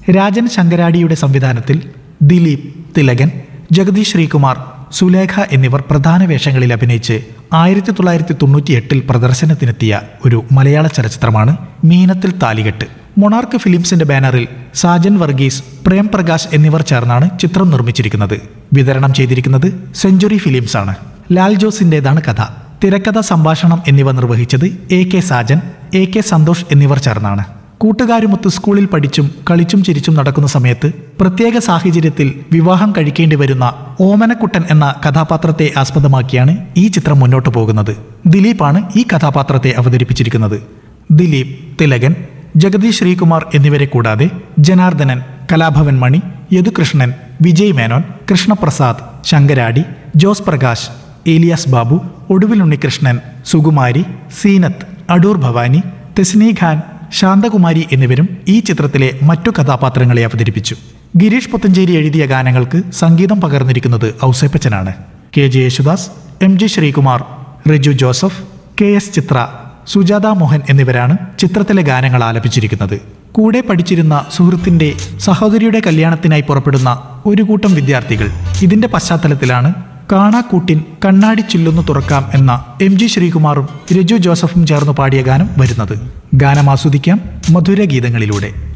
രാജൻ ശങ്കരാടിയുടെ സംവിധാനത്തിൽ ദിലീപ് തിലകൻ ജഗദീഷ് ശ്രീകുമാർ സുലേഖ എന്നിവർ പ്രധാന വേഷങ്ങളിൽ അഭിനയിച്ച് ആയിരത്തി തൊള്ളായിരത്തി തൊണ്ണൂറ്റി എട്ടിൽ പ്രദർശനത്തിനെത്തിയ ഒരു മലയാള ചലച്ചിത്രമാണ് മീനത്തിൽ താലികെട്ട് മൊണാർക്ക് ഫിലിംസിന്റെ ബാനറിൽ സാജൻ വർഗീസ് പ്രേം പ്രകാശ് എന്നിവർ ചേർന്നാണ് ചിത്രം നിർമ്മിച്ചിരിക്കുന്നത് വിതരണം ചെയ്തിരിക്കുന്നത് സെഞ്ചുറി ഫിലിംസ് ആണ് ലാൽ ജോസിന്റേതാണ് കഥ തിരക്കഥ സംഭാഷണം എന്നിവ നിർവഹിച്ചത് A K Sajan A K Santhosh എന്നിവർ ചേർന്നാണ് കൂട്ടുകാരുമൊത്ത് സ്കൂളിൽ പഠിച്ചും കളിച്ചും ചിരിച്ചും നടക്കുന്ന സമയത്ത് പ്രത്യേക സാഹചര്യത്തിൽ വിവാഹം കഴിക്കേണ്ടി വരുന്ന ഓമനക്കുട്ടൻ എന്ന കഥാപാത്രത്തെ ആസ്പദമാക്കിയാണ് ഈ ചിത്രം മുന്നോട്ടു പോകുന്നത് ദിലീപാണ് ഈ കഥാപാത്രത്തെ അവതരിപ്പിച്ചിരിക്കുന്നത് ദിലീപ് തിലകൻ ജഗദീഷ് ശ്രീകുമാർ എന്നിവരെ കൂടാതെ ജനാർദ്ദനൻ കലാഭവൻ മണി യദുകൃഷ്ണൻ വിജയ് മേനോൻ കൃഷ്ണപ്രസാദ് ശങ്കരാടി ജോസ് പ്രകാശ് ഏലിയാസ് ബാബു ഒടുവിൽ ഉണ്ണികൃഷ്ണൻ സുകുമാരി സീനത്ത് അടൂർ ഭവാനി തെസ്നി ഖാൻ ശാന്തകുമാരി എന്നിവരും ഈ ചിത്രത്തിലെ മറ്റു കഥാപാത്രങ്ങളെ അവതരിപ്പിച്ചു ഗിരീഷ് പുത്തഞ്ചേരി എഴുതിയ ഗാനങ്ങൾക്ക് സംഗീതം പകർന്നിരിക്കുന്നത് ഔസേപ്പച്ചനാണ് K J Yesudas M G Sreekumar Riju Joseph K S Chithra Sujatha Mohan എന്നിവരാണ് ചിത്രത്തിലെ ഗാനങ്ങൾ ആലപിച്ചിരിക്കുന്നത് കൂടെ പഠിച്ചിരുന്ന സുഹൃത്തിന്റെ സഹോദരിയുടെ കല്യാണത്തിനായി പുറപ്പെടുന്ന ഒരു കൂട്ടം വിദ്യാർത്ഥികൾ ഇതിന്റെ പശ്ചാത്തലത്തിലാണ് കാണാക്കൂട്ടിൻ കണ്ണാടി ചില്ലൊന്നു തുറക്കാം എന്ന എം ജി ശ്രീകുമാറും രജു ജോസഫും ചേർന്ന് പാടിയ ഗാനം വരുന്നത് ഗാനം ആസ്വദിക്കാം മധുര ഗീതങ്ങളിലൂടെ